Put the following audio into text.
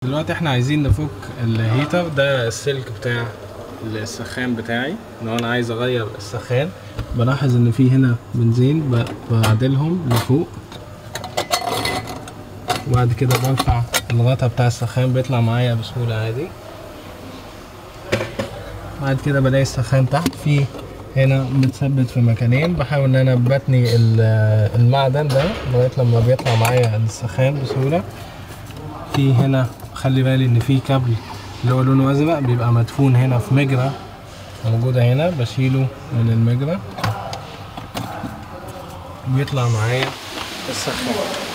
دلوقتي احنا عايزين نفك الهيتر ده السلك بتاع السخان بتاعي لو انا عايز اغير السخان بلاحظ ان في هنا بنزين ب- بعدلهم لفوق وبعد كده برفع الغطا بتاع السخان بيطلع معايا بسهولة عادي بعد كده بلاقي السخان تحت في هنا متثبت في مكانين بحاول ان انا بتني ال- المعدن ده لغايه لما بيطلع معايا السخان بسهوله في هنا خلي بالي ان في كابل اللي هو لونه ازرق بيبقى مدفون هنا في مجرى موجوده هنا بشيله من المجرى بيطلع معايا السخان